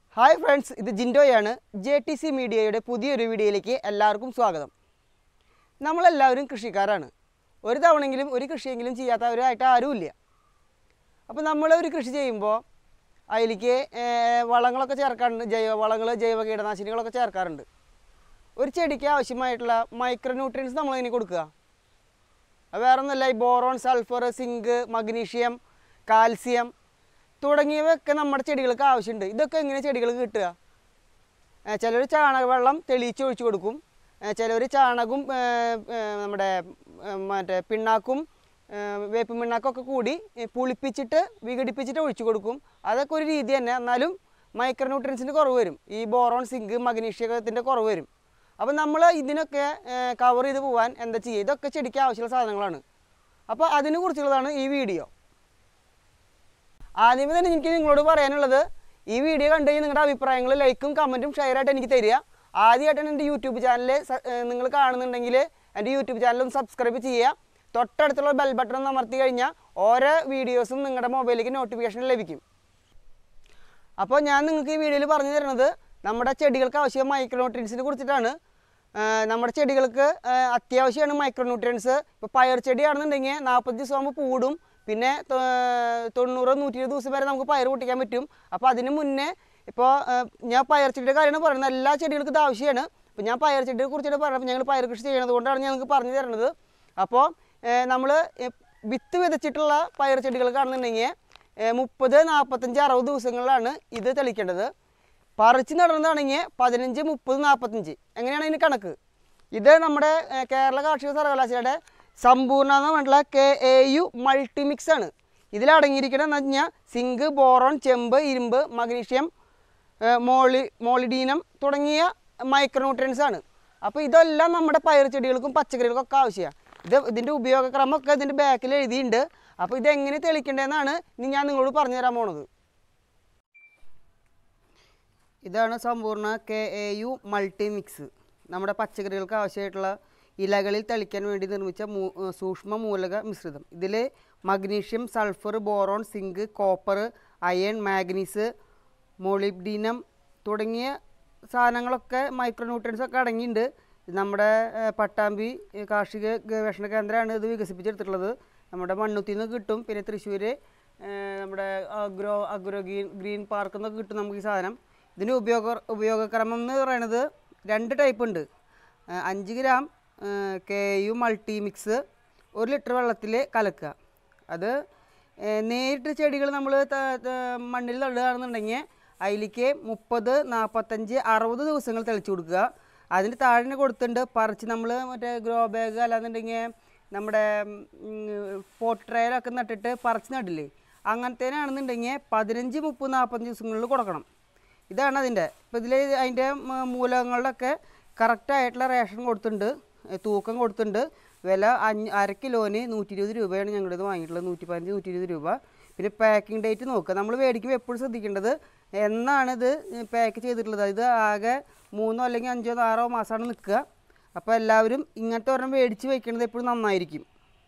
hi friends ഇത് ജിൻഡോയാണ് J T C മീഡിയയുടെ പുതിയൊരു വീഡിയോയിലേക്ക് എല്ലാവർക്കും സ്വാഗതം നമ്മളെല്ലാവരും കൃഷിക്കാരാണ് ഒരു തവണെങ്കിലും ഒരു കൃഷിയെങ്കിലും ചെയ്യാത്തവരായിട്ട് ആരുമില്ല അപ്പോൾ നമ്മൾ ഒരു കൃഷി ചെയ്യുമ്പോൾ അതിലേക്ക് ഏർ, വളങ്ങളൊക്കെ ചേർക്കാറുണ്ട് ജൈവ വളങ്ങൾ ജൈവ കീടനാശിനികളൊക്കെ ചേർക്കാറുണ്ട് ഒരു ചെടിക്ക് ആവശ്യമായിട്ടുള്ള മൈക്രോ ന്യൂട്രിയൻസ് നമ്മളതിന് കൊടുക്കുക അത് വേറെ ഒന്നുമല്ല ഈ boron sulphur zinc magnesium calcium തുടങ്ങിയവയൊക്കെ നമ്മുടെ ചെടികൾക്ക് ആവശ്യമുണ്ട് ഇതൊക്കെ എങ്ങനെ ചെടികൾക്ക് കിട്ടുക ചിലർ ചാണകവെള്ളം തെളിയിച്ച് ഒഴിച്ചു കൊടുക്കും ചിലർ ചാണകവും ഏ, ഏ, നമ്മുടെ ഏ, മറ്റേ പിണ്ണാക്കും ഏ, വേപ്പ് പിണ്ണാക്കൊക്കെ കൂടി ഏ, പുളിപ്പിച്ചിട്ട് വിഘടിപ്പിച്ചിട്ട് ഒഴിച്ചു കൊടുക്കും അതൊക്കെ ഒരു രീതി തന്നെ എന്നാലും മൈക്രോ ന്യൂട്രിയൻസിൻ്റെ കുറവ് വരും ഈ ബോറോൺ സിങ്ക് മഗ്നീഷ്യത്തിൻ്റെ കുറവ് വരും അപ്പോൾ നമ്മൾ ഇതിനൊക്കെ കവർ ചെയ്ത് പോകാൻ എന്താ ചെയ്യുക ഇതൊക്കെ ചെടിക്ക് ആവശ്യമുള്ള സാധനങ്ങളാണ് അപ്പോൾ അതിനെ കുറിച്ചുള്ളതാണ് ഈ വീഡിയോ ആദ്യമേ തന്നെ എനിക്ക് നിങ്ങളോട് പറയാനുള്ളത് ഈ വീഡിയോ കണ്ടു കഴിഞ്ഞാൽ നിങ്ങളുടെ അഭിപ്രായങ്ങൾ ലൈക്കും കമൻറ്റും ഷെയർ ആയിട്ട് എനിക്ക് തരിക ആദ്യമായിട്ടാണ് എൻ്റെ യൂട്യൂബ് ചാനൽ നിങ്ങൾ കാണുന്നുണ്ടെങ്കിൽ എൻ്റെ യൂട്യൂബ് ചാനൽ ഒന്ന് സബ്സ്ക്രൈബ് ചെയ്യുക തൊട്ടടുത്തുള്ള ബെൽ ബട്ടൺ ഒന്ന് അമർത്തി കഴിഞ്ഞാൽ ഓരോ വീഡിയോസും നിങ്ങളുടെ മൊബൈലിലേക്ക് നോട്ടിഫിക്കേഷൻ ലഭിക്കും അപ്പോൾ ഞാൻ നിങ്ങൾക്ക് ഈ വീഡിയോയിൽ പറഞ്ഞു തരുന്നത് നമ്മുടെ ചെടികൾക്ക് ആവശ്യം മൈക്രോ ന്യൂട്രിയൻസിനെ കുറിച്ചിട്ടാണ് ആ, നമ്മുടെ ചെടികൾക്ക് ആ, അത്യാവശ്യമാണ് മൈക്രോ ന്യൂട്രിയൻസ് ഇപ്പോൾ പയർ ചെടിയാണെന്നുണ്ടെങ്കിൽ നാൽപ്പത് ദിവസം ആകുമ്പോൾ പൂടും പിന്നെ തൊ- തൊണ്ണൂറ് നൂറ്റി ഇരുപത് ദിവസം വരെ നമുക്ക് പയർ പൊട്ടിക്കാൻ പറ്റും അപ്പോൾ അതിന് മുന്നേ ഇപ്പോൾ ഞാൻ പയർ ചെടിയുടെ കാര്യമാണ് പറയുന്നത് എല്ലാ ചെടികൾക്കും ഇത് ആവശ്യമാണ് അപ്പോൾ ഞാൻ പയർ ചെടിയെ കുറിച്ചിട്ട് പറഞ്ഞപ്പോൾ ഞങ്ങൾ പയർ കൃഷി ചെയ്യുന്നത് കൊണ്ടാണ് ഞാൻ നിങ്ങൾക്ക് പറഞ്ഞു തരുന്നത് അപ്പോൾ നമ്മൾ വിത്ത് വിതച്ചിട്ടുള്ള പയർ ചെടികൾക്കാണെന്നുണ്ടെങ്കിൽ മുപ്പത് നാൽപ്പത്തഞ്ച് അറുപത് ദിവസങ്ങളിലാണ് ഇത് തെളിക്കേണ്ടത് പറിച്ച് നടുന്നതാണെങ്കിൽ പതിനഞ്ച് മുപ്പത് നാൽപ്പത്തഞ്ച് എങ്ങനെയാണ് ഇതിന് കണക്ക് ഇത് നമ്മുടെ ഏർ, കേരള കാർഷിക സർവകലാശാലയുടെ സമ്പൂർണ്ണ എന്ന് പറഞ്ഞിട്ടുള്ള കെ എ യു മൾട്ടിമിക്സ് ആണ് ഇതിലടങ്ങിയിരിക്കുന്നത് എന്ന് വെച്ച് കഴിഞ്ഞാൽ സിങ്ക് ബോറോൺ ചെമ്പ് ഇരുമ്പ് മഗ്നീഷ്യം ഏർ, മോളി മോളിഡീനം തുടങ്ങിയ മൈക്രോ ന്യൂട്രിയൻസ് ആണ് അപ്പോൾ ഇതെല്ലാം നമ്മുടെ പയർ ചെടികൾക്കും പച്ചക്കറികൾക്കും ഒക്കെ ആവശ്യമാണ് ഇത് ഇതിൻ്റെ ഉപയോഗക്രമമൊക്കെ ഇതിൻ്റെ ബാക്കിൽ എഴുതിയിട്ടുണ്ട് അപ്പോൾ ഇതെങ്ങനെ തെളിക്കേണ്ടതെന്നാണ് ഇനി ഞാൻ നിങ്ങളോട് പറഞ്ഞു തരാൻ പോണത് ഇതാണ് Sampoorna K A U multi mix നമ്മുടെ പച്ചക്കറികൾക്ക് ആവശ്യമായിട്ടുള്ള ഇലകളിൽ തളിക്കാൻ വേണ്ടി നിർമ്മിച്ച മൂ ഏർ സൂക്ഷ്മ മൂലക മിശ്രിതം ഇതിൽ magnesium sulphur boron zinc copper iron manganese molybdenum തുടങ്ങിയ സാധനങ്ങളൊക്കെ മൈക്രോ ന്യൂട്രിയൻസ് ഒക്കെ അടങ്ങിയിട്ടുണ്ട് ഇത് നമ്മുടെ ഏർ, പട്ടാമ്പി ഏർ, കാർഷിക ഗവേഷണ കേന്ദ്രമാണ് ഇത് വികസിപ്പിച്ചെടുത്തിട്ടുള്ളത് നമ്മുടെ മണ്ണുത്തിൽ നിന്ന് കിട്ടും പിന്നെ തൃശ്ശൂർ നമ്മുടെ അഗ്രോ അഗ്രോ ഗ്രീൻ ഗ്രീൻ പാർക്കിൽ നിന്നൊക്കെ കിട്ടും നമുക്ക് ഈ സാധനം ഇതിന് ഉപയോഗ ഉപയോഗക്രമം എന്ന് പറയുന്നത് രണ്ട് ടൈപ്പ് ഉണ്ട് ആ, അഞ്ച് gram K U multi mix ഒരു ലിറ്റർ വെള്ളത്തിൽ കലക്കുക അത് ഏ, നേരിട്ട് ചെടികൾ നമ്മൾ മണ്ണിൽ നടുകയാണെന്നുണ്ടെങ്കിൽ അതിലേക്ക് മുപ്പത് നാൽപ്പത്തഞ്ച് അറുപത് ദിവസങ്ങൾ തെളിച്ചു കൊടുക്കുക അതിന് താഴെ കൊടുത്തിട്ടുണ്ട് പറിച്ച് നമ്മൾ മറ്റേ ഗ്രോ ബാഗ് അല്ലാന്നുണ്ടെങ്കിൽ നമ്മുടെ പോട്ട് ട്രയലൊക്കെ നട്ടിട്ട് പറിച്ച് നടില്ലേ അങ്ങനത്തേനാണെന്നുണ്ടെങ്കിൽ പതിനഞ്ച് മുപ്പത് നാൽപ്പത്തഞ്ച് ദിവസങ്ങളിൽ കൊടുക്കണം ഇതാണ് അതിൻ്റെ ഇപ്പോൾ ഇതിൽ അതിൻ്റെ മ- മൂലകങ്ങളിലൊക്കെ കറക്റ്റായിട്ടുള്ള റേഷൻ കൊടുത്തിട്ടുണ്ട് ഏ, തൂക്കം കൊടുത്തിട്ടുണ്ട് വില അഞ്ഞ് അര കിലോന് നൂറ്റി ഇരുപത് രൂപയാണ് ഞങ്ങളുടെ ഇത് വാങ്ങിയിട്ടുള്ളത് നൂറ്റി പതിനഞ്ച് നൂറ്റി ഇരുപത് രൂപ പിന്നെ പാക്കിംഗ് ഡേറ്റ് നോക്കുക നമ്മൾ മേടിക്കുമ്പോൾ എപ്പോഴും ശ്രദ്ധിക്കേണ്ടത് എന്നാണ് ഇത് പാക്ക് ചെയ്തിട്ടുള്ളത് ഇത് ആകെ മൂന്നോ അല്ലെങ്കിൽ അഞ്ചോ ആറോ മാസമാണ് നിൽക്കുക അപ്പോൾ എല്ലാവരും ഇങ്ങനത്തെ ഒരെണ്ണം മേടിച്ച് വയ്ക്കുന്നത് എപ്പോഴും നന്നായിരിക്കും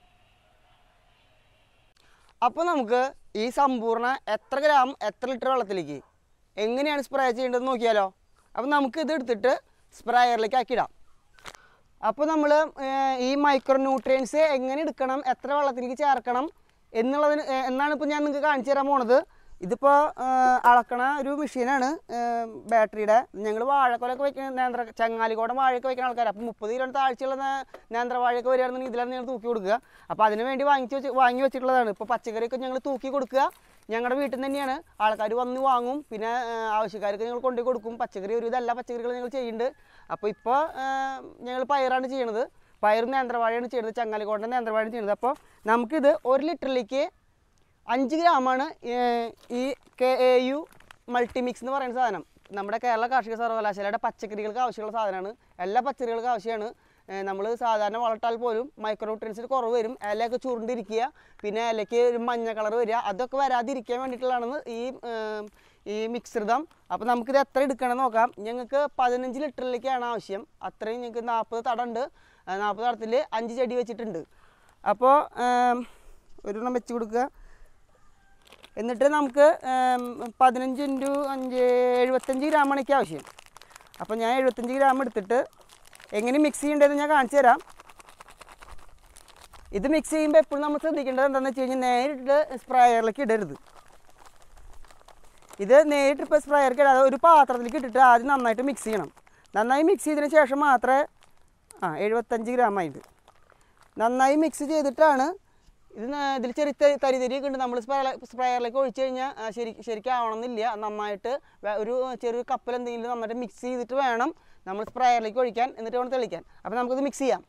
അപ്പോൾ നമുക്ക് ഈ സമ്പൂർണ്ണ എത്ര ഗ്രാം എത്ര ലിറ്റർ വെള്ളത്തിലേക്ക് എങ്ങനെയാണ് സ്പ്രേ ചെയ്യേണ്ടതെന്ന് നോക്കിയാലോ അപ്പോൾ നമുക്ക് ഇത് എടുത്തിട്ട് സ്പ്രേയറിലേക്ക് ആക്കിയിടാം അപ്പോൾ നമ്മൾ ഈ മൈക്രോ ന്യൂട്രിയൻസ് എങ്ങനെ എടുക്കണം എത്ര വെള്ളത്തിലേക്ക് ചേർക്കണം എന്നുള്ളതിന് ഏർ, എന്നാണ് ഇപ്പോൾ ഞാൻ നിങ്ങൾക്ക് കാണിച്ചു തരാൻ പോണത് ഇതിപ്പോൾ അളക്കണ ഒരു മെഷീനാണ് ബാറ്ററിയുടെ ഞങ്ങൾ വാഴക്കൊലൊക്കെ വയ്ക്കുന്ന നേന്ത്ര ചങ്ങാലിക്കോടൻ വാഴയൊക്കെ വയ്ക്കുന്ന ആൾക്കാർ അപ്പോൾ മുപ്പത് കിലോ താഴ്ചയുള്ള നേ- നേന്ത്ര വാഴയൊക്കെ വരികയാണെന്നുണ്ടെങ്കിൽ ഇതിലാണ് ഞങ്ങൾ തൂക്കി കൊടുക്കുക അപ്പോൾ അതിന് വേണ്ടി വാങ്ങിച്ച് വെച്ച് വാങ്ങി വെച്ചിട്ടുള്ളതാണ് ഇപ്പോൾ പച്ചക്കറിയൊക്കെ ഞങ്ങൾ തൂക്കി കൊടുക്കുക ഞങ്ങളുടെ വീട്ടിൽ നിന്ന് തന്നെയാണ് ആൾക്കാർ വന്ന് വാങ്ങും പിന്നെ ഏർ, ആവശ്യക്കാർക്ക് ഞങ്ങൾ കൊണ്ടുപോയി കൊടുക്കും പച്ചക്കറി ഒരു ഇതെല്ലാ പച്ചക്കറികളും ഞങ്ങൾ ചെയ്യുന്നുണ്ട് അപ്പോൾ ഇപ്പോൾ ഞങ്ങൾ പയറാണ് ചെയ്യണത് പയർ നേന്ത്രവാഴയാണ് ചെയ്യുന്നത് ചങ്ങാലിക്കോട്ടൻ്റെ നേന്ത്രവാഴയാണ് ചെയ്യുന്നത് അപ്പോൾ നമുക്കിത് ഒരു ലിറ്ററിലേക്ക് അഞ്ച് ഗ്രാമാണ് ഏർ, ഈ കെ എ യു മൾട്ടിമിക്സ് എന്ന് പറയുന്ന സാധനം നമ്മുടെ കേരള കാർഷിക സർവകലാശാലയുടെ പച്ചക്കറികൾക്ക് ആവശ്യമുള്ള സാധനമാണ് എല്ലാ പച്ചക്കറികൾക്കും ആവശ്യമാണ് നമ്മൾ സാധാരണ വളർത്താൽ പോലും മൈക്രോ ന്യൂട്രിയൻസിന് കുറവ് വരും ഇലയൊക്കെ ചുരുണ്ടിരിക്കുക പിന്നെ ഇലയ്ക്ക് ഒരു മഞ്ഞ കളർ വരിക അതൊക്കെ വരാതിരിക്കാൻ വേണ്ടിയിട്ടുള്ളതാണ് ഈ ഏർ, ഈ മിശ്രിതം അപ്പോൾ നമുക്കിത് എത്ര എടുക്കണം നോക്കാം ഞങ്ങൾക്ക് പതിനഞ്ച് ലിറ്ററിലേക്കാണ് ആവശ്യം അത്രയും ഞങ്ങൾക്ക് നാൽപ്പത് തടമുണ്ട് നാൽപ്പത് തടത്തിൽ അഞ്ച് ചെടി വെച്ചിട്ടുണ്ട് അപ്പോൾ ഒരെണ്ണം വെച്ച് കൊടുക്കുക എന്നിട്ട് നമുക്ക് ഏം, പതിനഞ്ച് ഇൻറ്റു അഞ്ച് എഴുപത്തഞ്ച് ഗ്രാമാണ് എനിക്ക് ആവശ്യം അപ്പോൾ ഞാൻ എഴുപത്തഞ്ച് ഗ്രാം എടുത്തിട്ട് എങ്ങനെ മിക്സ് ചെയ്യേണ്ടതെന്ന് ഞാൻ കാണിച്ചു തരാം ഇത് മിക്സ് ചെയ്യുമ്പോൾ എപ്പോഴും നമ്മൾ ശ്രദ്ധിക്കേണ്ടത് എന്താണെന്ന് വെച്ച് കഴിഞ്ഞാൽ നേരിട്ട് സ്പ്രേയറിലേക്ക് ഇടരുത് ഇത് നേരിട്ട് ഇപ്പോൾ സ്പ്രേയർക്ക് ഇടാതെ ഒരു പാത്രത്തിലേക്ക് ഇട്ടിട്ട് ആദ്യം നന്നായിട്ട് മിക്സ് ചെയ്യണം നന്നായി മിക്സ് ചെയ്തതിന് ശേഷം മാത്രമേ ആ എഴുപത്തഞ്ച് ഗ്രാം ആയിട്ട് നന്നായി മിക്സ് ചെയ്തിട്ടാണ് ഇത് ന- ഇതിൽ ചെറിയ തരി- തരി തരിയൊക്കെ ഉണ്ട് നമ്മൾ സ്പ്രേ സ്പ്രേയറിലേക്ക് ഒഴിച്ച് കഴിഞ്ഞാൽ ആ, ശരി ശരിക്കും ആവണമെന്നില്ല നന്നായിട്ട് വേ- ഒരു ചെറിയ കപ്പൽ എന്തെങ്കിലും നന്നായിട്ട് മിക്സ് ചെയ്തിട്ട് വേണം നമ്മൾ സ്പ്രേയറിലേക്ക് ഒഴിക്കാൻ എന്നിട്ട് വേണം തെളിക്കാൻ അപ്പോൾ നമുക്കിത് മിക്സ് ചെയ്യാം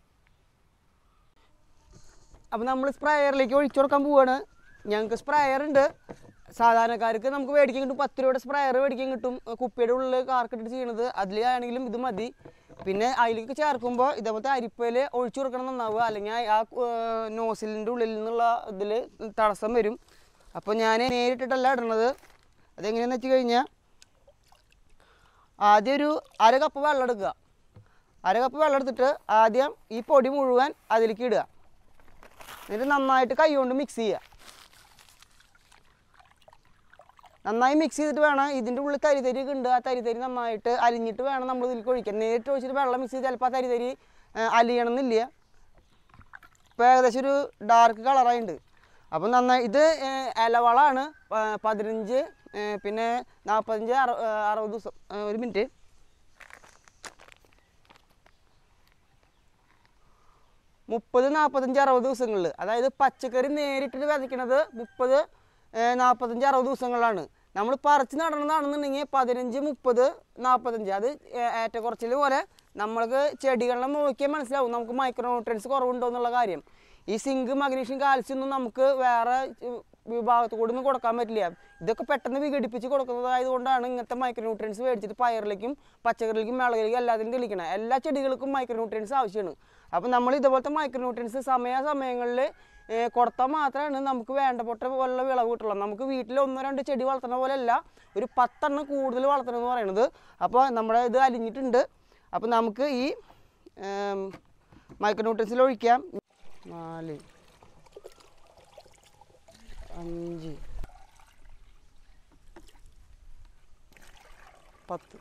അപ്പോൾ നമ്മൾ സ്പ്രേയറിലേക്ക് ഒഴിച്ചു കൊടുക്കാൻ പോവാണ് ഞങ്ങൾക്ക് സ്പ്രേയർ ഉണ്ട് സാധാരണക്കാർക്ക് നമുക്ക് മേടിക്കാൻ കിട്ടും പത്ത് രൂപയുടെ സ്പ്രേയർ മേടിക്കാൻ കിട്ടും കുപ്പിയുടെ ഉള്ളിൽ കാർക്കിട്ടിട്ട് ചെയ്യണത് അതിലാണെങ്കിലും ഇത് മതി പിന്നെ അതിലേക്ക് ചേർക്കുമ്പോൾ ഇതേപോലത്തെ അരിപ്പയിൽ ഒഴിച്ചു കൊടുക്കണം നന്നാവുക അല്ലെങ്കിൽ ആ നോസിലിൻ്റെ ഉള്ളിൽ നിന്നുള്ള ഇതിൽ തടസ്സം വരും അപ്പോൾ ഞാൻ നേരിട്ടിട്ടല്ല ഇടണത് അതെങ്ങനെയാണെന്ന് വെച്ച് കഴിഞ്ഞാൽ ആദ്യം ഒരു അര കപ്പ് വെള്ളം എടുക്കുക അര കപ്പ് വെള്ളം എടുത്തിട്ട് ആദ്യം ഈ പൊടി മുഴുവൻ അതിലേക്ക് ഇടുക എന്നിട്ട് നന്നായിട്ട് കൈ കൊണ്ട് മിക്സ് ചെയ്യുക നന്നായി മിക്സ് ചെയ്തിട്ട് വേണം ഇതിൻ്റെ ഉള്ളിൽ തരി തരി ഒക്കെ ഉണ്ട് ആ തരി തരി നന്നായിട്ട് അലിഞ്ഞിട്ട് വേണം നമ്മൾ ഇതിലേക്ക് ഒഴിക്കാൻ നേരിട്ട് ഒഴിച്ചിട്ട് വെള്ളം മിക്സ് ചെയ്ത് ചിലപ്പോൾ ആ തരി തരി ആ, അലിയണം എന്നില്ല ഇപ്പോൾ ഏകദേശം ഒരു ഡാർക്ക് കളറായിട്ടുണ്ട് അപ്പം നന്നായി ഇത് ഏ, ഇലവളമാണ് പ- പതിനഞ്ച് ഏ, പിന്നെ നാൽപ്പത്തഞ്ച് അറു ഏ, അറുപത് ദിവസം ഏ, ഒരു മിനിറ്റ് മുപ്പത് നാൽപ്പത്തഞ്ച് അറുപത് ദിവസങ്ങളിൽ അതായത് പച്ചക്കറി നേരിട്ടിട്ട് വിതയ്ക്കണത് മുപ്പത് നാൽപ്പത്തഞ്ച് അറുപത് ദിവസങ്ങളിലാണ് നമ്മൾ പറിച്ച് നടണതാണെന്നുണ്ടെങ്കിൽ പതിനഞ്ച് മുപ്പത് നാൽപ്പത്തഞ്ച് അത് ഏ- ഏറ്റക്കുറച്ചിൽ പോലെ നമ്മൾക്ക് ചെടികളെ നോക്കിയാൽ മനസ്സിലാവും നമുക്ക് മൈക്രോ ന്യൂട്രിയൻസ് കുറവുണ്ടോ എന്നുള്ള കാര്യം ഈ സിങ്ക് മഗ്നീഷ്യം കാൽസ്യം ഒന്നും നമുക്ക് വേറെ ഏർ, വിഭാഗത്തു കൂടി ഒന്നും കൊടുക്കാൻ പറ്റില്ല ഇതൊക്കെ പെട്ടെന്ന് വിഘടിപ്പിച്ച് കൊടുക്കുന്നതായതുകൊണ്ടാണ് ഇങ്ങനത്തെ മൈക്രോ ന്യൂട്രിയൻസ് മേടിച്ചിട്ട് പയറിലേക്കും പച്ചക്കറിയിലേക്കും മുളകിലേക്കും എല്ലാത്തിനും തെളിക്കണം എല്ലാ ചെടികൾക്കും മൈക്രോ ന്യൂട്രിയൻസ് ആവശ്യമാണ് അപ്പോൾ നമ്മൾ ഇതുപോലത്തെ മൈക്രോ ന്യൂട്രിയൻസ് സമയാസമയങ്ങളിൽ കൊടുത്താൽ മാത്രമാണ് നമുക്ക് വേണ്ടപ്പെട്ട പോലുള്ള വിളവ് കിട്ടുള്ളൂ നമുക്ക് വീട്ടിൽ ഒന്നോ രണ്ടോ ചെടി വളർത്തുന്ന പോലെയല്ല ഒരു പത്തെണ്ണം കൂടുതൽ വളർത്തണം എന്ന് പറയുന്നത് അപ്പോൾ നമ്മുടെ ഇത് അലിഞ്ഞിട്ടുണ്ട് അപ്പോൾ നമുക്ക് ഈ മൈക്രോ ന്യൂട്രിയൻസിൽ ഒഴിക്കാം നാല് അഞ്ച് പത്ത്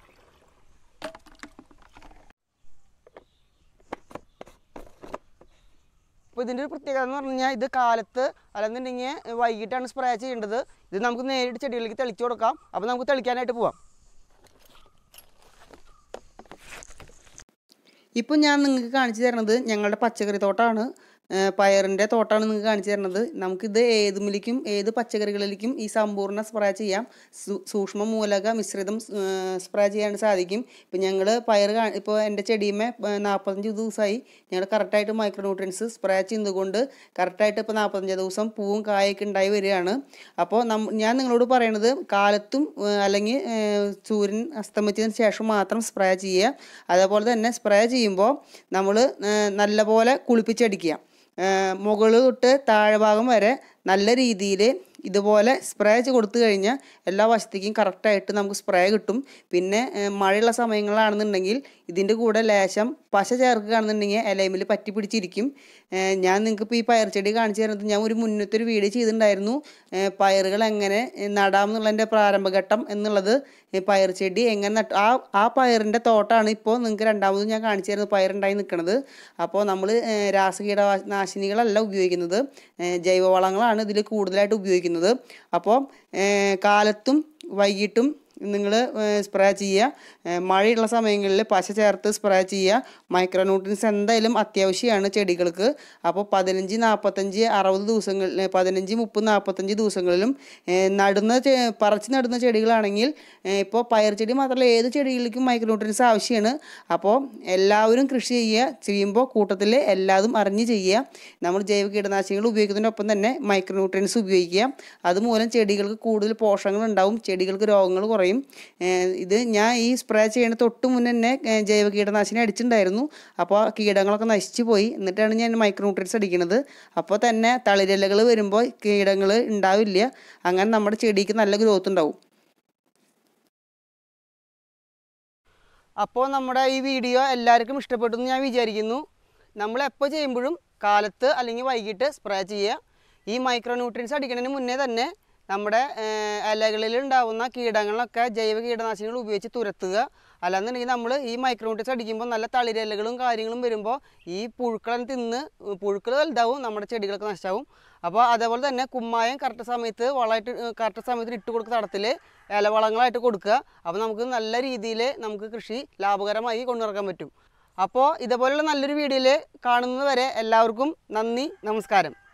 അപ്പോൾ ഇതിൻ്റെ ഒരു പ്രത്യേകത എന്ന് പറഞ്ഞു കഴിഞ്ഞാൽ ഇത് കാലത്ത് അല്ലെന്നുണ്ടെങ്കിൽ വൈകിട്ടാണ് സ്പ്രേ ചെയ്യേണ്ടത് ഇത് നമുക്ക് നേരിട്ട് ചെടികളിലേക്ക് തെളിച്ചു കൊടുക്കാം അപ്പോൾ നമുക്ക് തെളിക്കാനായിട്ട് പോവാം ഇപ്പോൾ ഞാൻ നിങ്ങൾക്ക് കാണിച്ചു തരുന്നത് ഞങ്ങളുടെ പച്ചക്കറി തോട്ടമാണ് പയറിൻ്റെ തോട്ടമാണ് നിങ്ങൾക്ക് കാണിച്ചു തരുന്നത് നമുക്കിത് ഏതുമിലേക്കും ഏത് പച്ചക്കറികളിലേക്കും ഈ സമ്പൂർണ്ണ സ്പ്രേ ചെയ്യാം സൂ- സൂക്ഷ്മ മൂലക മിശ്രിതം സ്പ്രേ ചെയ്യാൻ സാധിക്കും ഇപ്പം ഞങ്ങൾ പയർ കാ ഇപ്പോൾ എൻ്റെ ചെടിയുമേ നാൽപ്പത്തഞ്ച് ദിവസമായി ഞങ്ങൾ കറക്റ്റായിട്ട് മൈക്രോ ന്യൂട്രിയൻസ് സ്പ്രേ ചെയ്തുകൊണ്ട് കറക്റ്റായിട്ട് ഇപ്പോൾ നാൽപ്പത്തഞ്ച് ദിവസം പൂവും കായൊക്കെ ഉണ്ടായി വരികയാണ് അപ്പോൾ നം ഞാൻ നിങ്ങളോട് പറയണത് കാലത്തും ഏഹ്, അല്ലെങ്കിൽ ഏഹ്, സൂര്യൻ അസ്തമിച്ചതിന് ശേഷം മാത്രം സ്പ്രേ ചെയ്യുക അതേപോലെ തന്നെ സ്പ്രേ ചെയ്യുമ്പോൾ നമ്മൾ നല്ലപോലെ കുളിപ്പിച്ചടിക്കുക മുകളിൽ തൊട്ട് താഴെ ഭാഗം വരെ നല്ല രീതിയിൽ ഇതുപോലെ സ്പ്രേ ചെയ്ത് കൊടുത്തു കഴിഞ്ഞാൽ എല്ലാ വശത്തേക്കും കറക്റ്റായിട്ട് നമുക്ക് സ്പ്രേ കിട്ടും പിന്നെ ഏഹ്, മഴയുള്ള സമയങ്ങളാണെന്നുണ്ടെങ്കിൽ ഇതിൻ്റെ കൂടെ ലേശം പശ ചേർക്കുകയാണെന്നുണ്ടെങ്കിൽ ഇലയിമിൽ പറ്റി പിടിച്ചിരിക്കും ഏഹ്, ഞാൻ നിങ്ങൾക്ക് ഇപ്പോൾ ഈ പയർ ചെടി കാണിച്ചു തരുന്നത് ഞാൻ ഒരു മുന്നത്തെ ഒരു വീഡിയോ ചെയ്തിട്ടുണ്ടായിരുന്നു ഏഹ്, പയറുകൾ എങ്ങനെ ഏഹ്, നടാം എന്നുള്ളതിൻ്റെ പ്രാരംഭഘട്ടം എന്നുള്ളത് ഈ പയർ ചെടി എങ്ങനെ നട്ടു ആ ആ പയറിൻ്റെ തോട്ടാണ് ഇപ്പോൾ നിങ്ങൾക്ക് രണ്ടാമത് ഞാൻ കാണിച്ചു തരുന്നത് പയറുണ്ടായി നിൽക്കുന്നത് അപ്പോൾ നമ്മൾ രാസകീട നാശിനികളല്ല ഉപയോഗിക്കുന്നത് ഏഹ്, ജൈവവളങ്ങളാണ് ഇതിൽ കൂടുതലായിട്ട് ഉപയോഗിക്കുന്നത് അപ്പോൾ ഏഹ്, കാലത്തും വൈകിട്ടും നിങ്ങൾ സ്പ്രേ ചെയ്യുക ഏഹ്, മഴയുള്ള സമയങ്ങളിൽ പശ ചേർത്ത് സ്പ്രേ ചെയ്യുക മൈക്രോ ന്യൂട്രിയൻസ് എന്തായാലും അത്യാവശ്യമാണ് ചെടികൾക്ക് അപ്പോൾ പതിനഞ്ച് നാൽപ്പത്തഞ്ച് അറുപത് ദിവസങ്ങളിൽ പതിനഞ്ച് മുപ്പത് നാൽപ്പത്തഞ്ച് ദിവസങ്ങളിലും ഏഹ്, നടുന്ന ചെ- പറിച്ച് നടുന്ന ചെടികളാണെങ്കിൽ ഏഹ്, ഇപ്പോൾ പയർ ചെടി മാത്രമല്ല ഏത് ചെടികൾക്കും മൈക്രോ ന്യൂട്രിയൻസ് ആവശ്യമാണ് അപ്പോൾ എല്ലാവരും കൃഷി ചെയ്യുക ചെയ്യുമ്പോൾ കൂട്ടത്തിൽ എല്ലാതും അറിഞ്ഞ് ചെയ്യുക നമ്മൾ ജൈവ കീടനാശിനികൾ ഉപയോഗിക്കുന്നതിനൊപ്പം തന്നെ മൈക്രോ ന്യൂട്രിയൻസ് ഉപയോഗിക്കുക അതുമൂലം ചെടികൾക്ക് കൂടുതൽ പോഷകങ്ങൾ ഉണ്ടാവും ചെടികൾക്ക് രോഗങ്ങൾ കുറയും ഏഹ് ഇത് ഞാൻ ഈ സ്പ്രേ ചെയ്യുന്ന തൊട്ട് മുന്നേ തന്നെ ഏഹ് ജൈവ കീടനാശിനി അടിച്ചിട്ടുണ്ടായിരുന്നു അപ്പോൾ ആ കീടങ്ങളൊക്കെ നശിച്ചു പോയി എന്നിട്ടാണ് ഞാൻ മൈക്രോ ന്യൂട്രിയൻസ് അടിക്കുന്നത് അപ്പോൾ തന്നെ തളിരിലകൾ വരുമ്പോൾ കീടങ്ങൾ ഉണ്ടാവില്ല അങ്ങനെ നമ്മുടെ ചെടിക്ക് നല്ല ഗ്രോത്ത് ഉണ്ടാവും അപ്പോൾ നമ്മുടെ ഈ വീഡിയോ എല്ലാവർക്കും ഇഷ്ടപ്പെട്ടു എന്ന് ഞാൻ വിചാരിക്കുന്നു നമ്മൾ എപ്പോൾ ചെയ്യുമ്പോഴും കാലത്ത് അല്ലെങ്കിൽ വൈകിട്ട് സ്പ്രേ ചെയ്യുക ഈ മൈക്രോ ന്യൂട്രിയൻസ് അടിക്കുന്നതിന് മുന്നേ തന്നെ നമ്മുടെ ഏഹ്, ഇലകളിൽ ഉണ്ടാവുന്ന കീടങ്ങളൊക്കെ ജൈവ കീടനാശിനികൾ ഉപയോഗിച്ച് തുരത്തുക അല്ലാന്നുണ്ടെങ്കിൽ നമ്മൾ ഈ മൈക്രോണിറ്റ്സ് അടിക്കുമ്പോൾ നല്ല തളിരിലകളും കാര്യങ്ങളും വരുമ്പോൾ ഈ പുഴുക്കളെ തിന്ന് പുഴുക്കൾ വലുതാവും നമ്മുടെ ചെടികളൊക്കെ നശിച്ചാവും അപ്പോൾ അതേപോലെ തന്നെ കുമ്മായം കറക്റ്റ് സമയത്ത് വളമായിട്ട് കറക്റ്റ് സമയത്ത് ഇട്ട് കൊടുക്കുന്ന തടത്തിൽ ഇലവളങ്ങളായിട്ട് കൊടുക്കുക അപ്പോൾ നമുക്ക് നല്ല രീതിയിൽ നമുക്ക് കൃഷി ലാഭകരമായി കൊണ്ടുനടക്കാൻ പറ്റും അപ്പോൾ ഇതേപോലുള്ള നല്ലൊരു വീഡിയോയിൽ കാണുന്നത് വരെ എല്ലാവർക്കും നന്ദി നമസ്കാരം